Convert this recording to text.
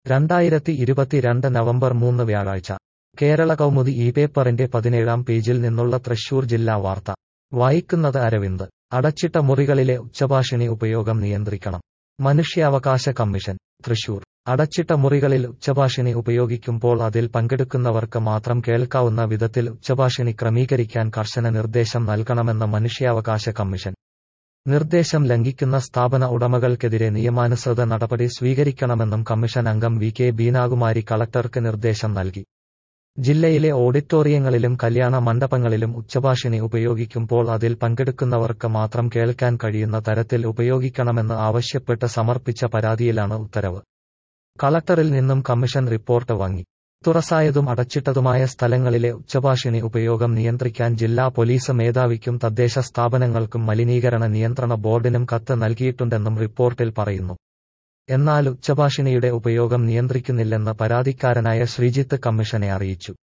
രണ്ടായിരത്തി ഇരുപത്തിരണ്ട് നവംബർ മൂന്ന് വ്യാഴാഴ്ച കേരള കൗമുദി ഈ പേപ്പറിന്റെ പതിനേഴാം പേജിൽ നിന്നുള്ള തൃശൂർ ജില്ലാ വാർത്ത വായിക്കുന്നത് അരവിന്ദ് അടച്ചിട്ട മുറികളിലെ ഉച്ചഭാഷിണി ഉപയോഗം നിയന്ത്രിക്കണം മനുഷ്യാവകാശ കമ്മീഷൻ തൃശൂർ അടച്ചിട്ട മുറികളിൽ ഉച്ചഭാഷിണി ഉപയോഗിക്കുമ്പോൾ അതിൽ പങ്കെടുക്കുന്നവർക്ക് മാത്രം കേൾക്കാവുന്ന വിധത്തിൽ ഉച്ചഭാഷിണി ക്രമീകരിക്കാൻ കർശന നിർദ്ദേശം നൽകണമെന്ന് മനുഷ്യാവകാശ കമ്മീഷൻ നിർദ്ദേശം ലംഘിക്കുന്ന സ്ഥാപന ഉടമകൾക്കെതിരെ നിയമാനുസൃത നടപടി സ്വീകരിക്കണമെന്നും കമ്മീഷൻ അംഗം വി കെ ബീനാകുമാരി കളക്ടർക്ക് നിർദ്ദേശം നൽകി ജില്ലയിലെ ഓഡിറ്റോറിയങ്ങളിലും കല്യാണ മണ്ഡപങ്ങളിലും ഉച്ചഭാഷിണി ഉപയോഗിക്കുമ്പോൾ അതിൽ പങ്കെടുക്കുന്നവർക്ക് മാത്രം കേൾക്കാൻ കഴിയുന്ന തരത്തിൽ ഉപയോഗിക്കണമെന്ന് ആവശ്യപ്പെട്ട് സമർപ്പിച്ച പരാതിയിലാണ് ഉത്തരവ് കളക്ടറിൽ നിന്നും കമ്മീഷൻ റിപ്പോർട്ട് വാങ്ങി തുറസായതും അടച്ചിട്ടതുമായ സ്ഥലങ്ങളിലെ ഉച്ചഭാഷിണി ഉപയോഗം നിയന്ത്രിക്കാൻ ജില്ലാ പോലീസ് മേധാവിക്കും തദ്ദേശ സ്ഥാപനങ്ങൾക്കും മലിനീകരണ നിയന്ത്രണ ബോർഡിനും കത്ത് നൽകിയിട്ടുണ്ടെന്നും റിപ്പോർട്ടിൽ പറയുന്നു എന്നാൽ ഉച്ചഭാഷിണിയുടെ ഉപയോഗം നിയന്ത്രിക്കുന്നില്ലെന്ന് പരാതിക്കാരനായ ശ്രീജിത്ത് കമ്മീഷനെ അറിയിച്ചു